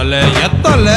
ತಲೆ ಎತ್ತಲೆ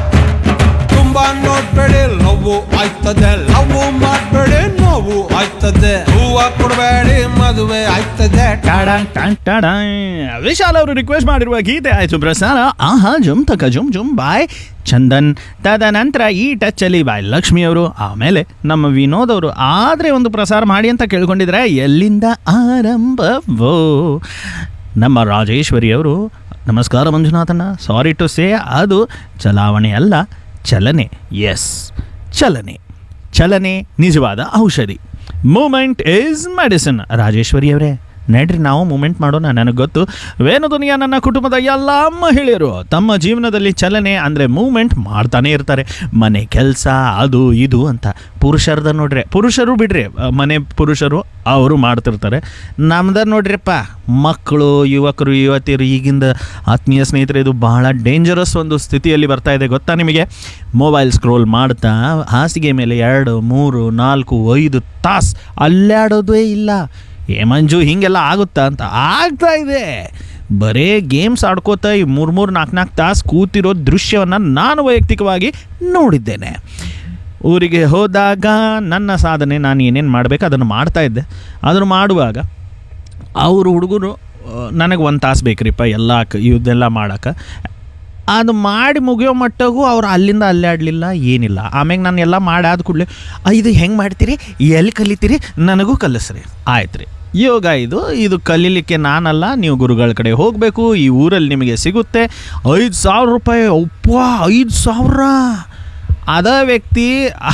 ತುಂಬಾ ನೋಡ್ಬೇಡಿ ಲವ್ವು ಆಯ್ತದೆ ಲವ್ವು ಮಾಡ್ಬೇಡಿ ನೋವು ಆಯ್ತದೆ ಹೂವ ಕೊಡಬೇಡಿ ಮದುವೆ ಆಯ್ತದೆ ಟಾಡಾಂಗ್ ಟಾಂಗ್ ಟಾಡಾಂಗ್. ವಿಶಾಲ್ ಅವರು ರಿಕ್ವೆಸ್ಟ್ ಮಾಡಿರುವ ಗೀತೆ ಆಯ್ತು ಪ್ರಸಾರ ಆಹಾ ಜುಮ್ ತಕ ಜುಮ್ ಜುಮ್ ಬಾಯ್ ಚಂದನ್ ತದನಂತರ ಈ ಟಚ್ಚಲ್ಲಿ ಬಾಯ್ ಲಕ್ಷ್ಮಿ ಅವರು ಆಮೇಲೆ ನಮ್ಮ ವಿನೋದ್ ಅವರು ಆದರೆ ಒಂದು ಪ್ರಸಾರ ಮಾಡಿ ಅಂತ ಕೇಳ್ಕೊಂಡಿದ್ರೆ ಎಲ್ಲಿಂದ ಆರಂಭವೋ ನಮ್ಮ ರಾಜೇಶ್ವರಿ ಅವರು ನಮಸ್ಕಾರ ಮಂಜುನಾಥಣ್ಣ ಸಾರಿ ಟು ಸೇ ಅದು ಚಲಾವಣೆ ಅಲ್ಲ ಚಲನೆ ಎಸ್ ಚಲನೆ ಚಲನೆ ನಿಜವಾದ ಔಷಧಿ ಮೂಮೆಂಟ್ ಈಸ್ ಮೆಡಿಸಿನ್ ರಾಜೇಶ್ವರಿ ಅವರೇ ನಡ್ರಿ ನಾವು ಮೂಮೆಂಟ್ ಮಾಡೋಣ ನನಗೆ ಗೊತ್ತು ವೇಣುದುನಿಯ ನನ್ನ ಕುಟುಂಬದ ಎಲ್ಲ ಮಹಿಳೆಯರು ತಮ್ಮ ಜೀವನದಲ್ಲಿ ಚಲನೆ ಅಂದರೆ ಮೂಮೆಂಟ್ ಮಾಡ್ತಾನೆ ಇರ್ತಾರೆ ಮನೆ ಕೆಲಸ ಅದು ಇದು ಅಂತ ಪುರುಷರದ ನೋಡ್ರಿ ಪುರುಷರು ಬಿಡ್ರಿ ಅಹ್, ಮನೆ ಪುರುಷರು ಅವರು ಮಾಡ್ತಿರ್ತಾರೆ ನಮ್ದು ನೋಡ್ರಿಪ್ಪ ಮಕ್ಕಳು ಯುವಕರು ಯುವತಿಯರು ಈಗಿಂದ ಆತ್ಮೀಯ ಸ್ನೇಹಿತರೆ ಇದು ಬಹಳ ಡೇಂಜರಸ್ ಒಂದು ಸ್ಥಿತಿಯಲ್ಲಿ ಬರ್ತಾ ಇದೆ ಗೊತ್ತಾ ನಿಮಗೆ ಮೊಬೈಲ್ ಸ್ಕ್ರೋಲ್ ಮಾಡ್ತಾ ಹಾಸಿಗೆ ಮೇಲೆ ಎರಡು ಮೂರು ನಾಲ್ಕು ಐದು ತಾಸು ಅಲ್ಲಾಡೋದೇ ಇಲ್ಲ ಏ ಮಂಜು ಹೀಗೆಲ್ಲ ಆಗುತ್ತಾ ಅಂತ ಆಗ್ತಾ ಇದೆ ಬರೇ ಗೇಮ್ಸ್ ಆಡ್ಕೋತಾ ಈ ಮೂರು ಮೂರು ನಾಲ್ಕು ನಾಲ್ಕು ತಾಸು ಕೂತಿರೋ ದೃಶ್ಯವನ್ನು ನಾನು ವೈಯಕ್ತಿಕವಾಗಿ ನೋಡಿದ್ದೇನೆ ಊರಿಗೆ ಹೋದಾಗ ನನ್ನ ಸಾಧನೆ ನಾನು ಏನೇನು ಮಾಡಬೇಕು ಅದನ್ನು ಮಾಡ್ತಾ ಇದ್ದೆ ಅದನ್ನು ಮಾಡುವಾಗ ಅವರು ಹುಡುಗರು ನನಗೆ ಒಂದು ತಾಸು ಬೇಕ್ರಿಪ್ಪ ಎಲ್ಲ ಕ- ಇದೆಲ್ಲ ಮಾಡೋಕೆ ಅದು ಮಾಡಿ ಮುಗಿಯೋ ಮಟ್ಟಗೂ ಅವ್ರು ಅಲ್ಲಿಂದ ಅಲ್ಲೇ ಆಡಲಿಲ್ಲ ಏನಿಲ್ಲ ಆಮ್ಯಾಗ ನಾನು ಎಲ್ಲ ಮಾಡಿ ಆದ ಕೂಡಲೇ ಇದು ಹೆಂಗೆ ಮಾಡ್ತೀರಿ ಎಲ್ಲಿ ಕಲಿತೀರಿ ನನಗೂ ಕಲಿಸ್ರಿ ಆಯ್ತು ರೀ ಯೋಗ ಇದು ಇದು ಕಲೀಲಿಕ್ಕೆ ನಾನಲ್ಲ ನೀವು ಗುರುಗಳ ಕಡೆ ಹೋಗಬೇಕು ಈ ಊರಲ್ಲಿ ನಿಮಗೆ ಸಿಗುತ್ತೆ ಐದು ಸಾವಿರ ರೂಪಾಯಿ ಒಪ್ಪ ಐದು ಸಾವಿರ ಅದ ವ್ಯಕ್ತಿ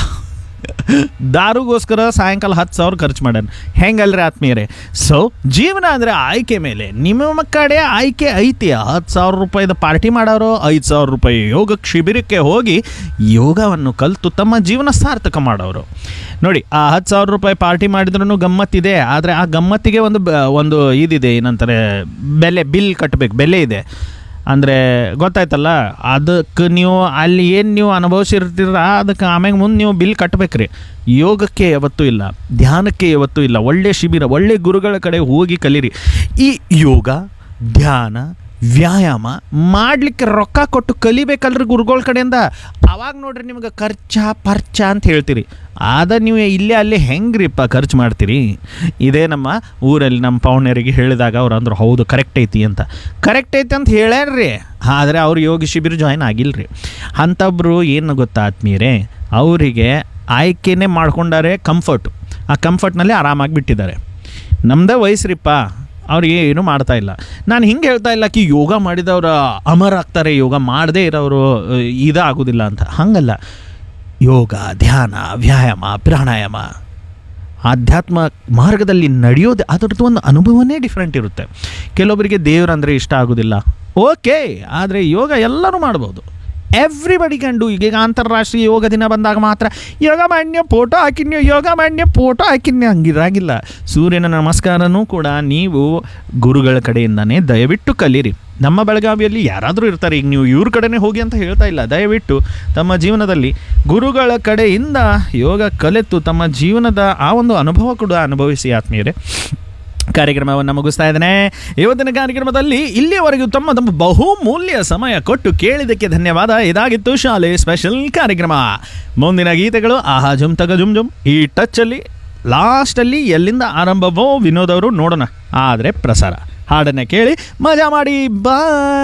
ದಾರುಗೋಸ್ಕರ ಸಾಯಂಕಾಲ ಹತ್ತು ಸಾವಿರ ಖರ್ಚು ಮಾಡ್ಯಾನ ಹೆಂಗಲ್ರಿ ಆತ್ಮೀಯರೇ ಸೊ ಜೀವನ ಅಂದರೆ ಆಯ್ಕೆ ಮೇಲೆ ನಿಮ್ಮ ಕಡೆ ಆಯ್ಕೆ ಐತಿ ಹತ್ತು ಸಾವಿರ ರೂಪಾಯಿದ ಪಾರ್ಟಿ ಮಾಡೋರು ಐದು ಸಾವಿರ ರೂಪಾಯಿ ಯೋಗ ಶಿಬಿರಕ್ಕೆ ಹೋಗಿ ಯೋಗವನ್ನು ಕಲಿತು ತಮ್ಮ ಜೀವನ ಸಾರ್ಥಕ ಮಾಡೋರು ನೋಡಿ ಆ ಹತ್ತು ಸಾವಿರ ರೂಪಾಯಿ ಪಾರ್ಟಿ ಮಾಡಿದ್ರೂ ಗಮ್ಮತ್ತಿದೆ ಆದರೆ ಆ ಗಮ್ಮತ್ತಿಗೆ ಒಂದು ಬ- ಒಂದು ಇದಿದೆ ಏನಂತಾರೆ ಬೆಲೆ ಬಿಲ್ ಕಟ್ಟಬೇಕು ಬೆಲೆ ಇದೆ ಅಂದರೆ ಗೊತ್ತಾಯ್ತಲ್ಲ ಅದಕ್ಕೆ ನೀವು ಅಲ್ಲಿ ಏನು ನೀವು ಅನುಭವಿಸಿರ್ತೀರ ಅದಕ್ಕೆ ಆಮ್ಯಾಗ ಮುಂದೆ ನೀವು ಬಿಲ್ ಕಟ್ಟಬೇಕ್ರಿ ಯೋಗಕ್ಕೆ ಯಾವತ್ತೂ ಇಲ್ಲ ಧ್ಯಾನಕ್ಕೆ ಯಾವತ್ತೂ ಇಲ್ಲ ಒಳ್ಳೆ ಶಿಬಿರ ಒಳ್ಳೆ ಗುರುಗಳ ಕಡೆ ಹೋಗಿ ಕಲೀರಿ ಈ ಯೋಗ ಧ್ಯಾನ ವ್ಯಾಯಾಮ ಮಾಡಲಿಕ್ಕೆ ರೊಕ್ಕ ಕೊಟ್ಟು ಕಲಿಬೇಕಲ್ರಿ ಗುರುಗಳ ಕಡೆಯಿಂದ ಅವಾಗ ನೋಡ್ರಿ ನಿಮ್ಗೆ ಖರ್ಚ ಪರ್ಚ ಅಂತ ಹೇಳ್ತೀರಿ ಆದ ನೀವು ಇಲ್ಲೇ ಅಲ್ಲೇ ಹೆಂಗ್ರಿಪ್ಪ ಖರ್ಚು ಮಾಡ್ತೀರಿ ಇದೇ ನಮ್ಮ ಊರಲ್ಲಿ ನಮ್ಮ ಪೌಣ್ಯರಿಗೆ ಹೇಳಿದಾಗ ಅವ್ರು ಅಂದ್ರು ಹೌದು ಕರೆಕ್ಟ್ ಐತಿ ಅಂತ ಕರೆಕ್ಟ್ ಐತಿ ಅಂತ ಹೇಳ್ಯಾರ್ರಿ ಆದರೆ ಅವ್ರು ಯೋಗ ಶಿಬಿರ ಜಾಯ್ನ್ ಆಗಿಲ್ರಿ ಅಂಥಬ್ರು ಏನು ಗೊತ್ತಾ ಆತ್ಮೀಯರೇ ಅವರಿಗೆ ಆಯ್ಕೆನೇ ಮಾಡ್ಕೊಂಡಾರೆ ಕಂಫರ್ಟು ಆ ಕಂಫರ್ಟ್ನಲ್ಲಿ ಆರಾಮಾಗಿ ಬಿಟ್ಟಿದ್ದಾರೆ ನಮ್ಮದೇ ವಯಸ್ಸ್ರಿಪ್ಪ ಅವ್ರಿಗೆ ಏನು ಮಾಡ್ತಾ ಇಲ್ಲ ನಾನು ಹಿಂಗೆ ಹೇಳ್ತಾ ಇಲ್ಲ ಕಿ ಯೋಗ ಮಾಡಿದವ್ರು ಅಮರ ಆಗ್ತಾರೆ ಯೋಗ ಮಾಡದೇ ಇರೋರು ಇದಾಗೋದಿಲ್ಲ ಅಂತ ಹಾಗಲ್ಲ ಯೋಗ ಧ್ಯಾನ ವ್ಯಾಯಾಮ ಪ್ರಾಣಾಯಾಮ ಆಧ್ಯಾತ್ಮ ಮಾರ್ಗದಲ್ಲಿ ನಡೆಯೋದು ಅದರದ್ದು ಒಂದು ಅನುಭವನೇ ಡಿಫ್ರೆಂಟ್ ಇರುತ್ತೆ ಕೆಲವೊಬ್ಬರಿಗೆ ದೇವರಂದರೆ ಇಷ್ಟ ಆಗೋದಿಲ್ಲ ಓಕೆ ಆದರೆ ಯೋಗ ಎಲ್ಲರೂ ಮಾಡ್ಬೋದು ಎವ್ರಿಬಡಿ ಕ್ಯಾನ್ ಡೂ ಈಗ ಅಂತಾರಾಷ್ಟ್ರೀಯ ಯೋಗ ದಿನ ಬಂದಾಗ ಮಾತ್ರ ಯೋಗ ಮಾನ್ಯ ಫೋಟೋ ಹಾಕಿನ್ಯ ಯೋಗ ಮಾನ್ಯ ಫೋಟೋ ಹಾಕಿನ್ಯ ಹಂಗಿರಾಗಿಲ್ಲ ಸೂರ್ಯನ ನಮಸ್ಕಾರನೂ ಕೂಡ ನೀವು ಗುರುಗಳ ಕಡೆಯಿಂದನೇ ದಯವಿಟ್ಟು ಕಲೀರಿ ನಮ್ಮ ಬೆಳಗಾವಿಯಲ್ಲಿ ಯಾರಾದರೂ ಇರ್ತಾರೆ ಈಗ ನೀವು ಇವ್ರ ಕಡೆನೇ ಹೋಗಿ ಅಂತ ಹೇಳ್ತಾ ಇಲ್ಲ ದಯವಿಟ್ಟು ತಮ್ಮ ಜೀವನದಲ್ಲಿ ಗುರುಗಳ ಕಡೆಯಿಂದ ಯೋಗ ಕಲಿತು ತಮ್ಮ ಜೀವನದ ಆ ಒಂದು ಅನುಭವ ಕೂಡ ಅನುಭವಿಸಿ ಆತ್ಮೀಯರೇ ಕಾರ್ಯಕ್ರಮವನ್ನು ಮುಗಿಸ್ತಾ ಇದ್ದೇನೆ ಇವತ್ತಿನ ಕಾರ್ಯಕ್ರಮದಲ್ಲಿ ಇಲ್ಲಿಯವರೆಗೂ ತಮ್ಮ ತಮ್ಮ ಬಹುಮೂಲ್ಯ ಸಮಯ ಕೊಟ್ಟು ಕೇಳಿದ್ದಕ್ಕೆ ಧನ್ಯವಾದ ಇದಾಗಿತ್ತು ಶಾಲೆ ಸ್ಪೆಷಲ್ ಕಾರ್ಯಕ್ರಮ ಮುಂದಿನ ಗೀತೆಗಳು ಆಹಾ ಜುಮ್ ತಗ ಜುಮ್ ಜುಮ್ ಈ ಟಚ್ಚಲ್ಲಿ ಲಾಸ್ಟಲ್ಲಿ ಎಲ್ಲಿಂದ ಆರಂಭವೋ ವಿನೋದ್ ಅವರು ನೋಡೋಣ ಆದರೆ ಪ್ರಸಾರ ಹಾಡನ್ನು ಕೇಳಿ ಮಜಾ ಮಾಡಿ ಬಾಯ್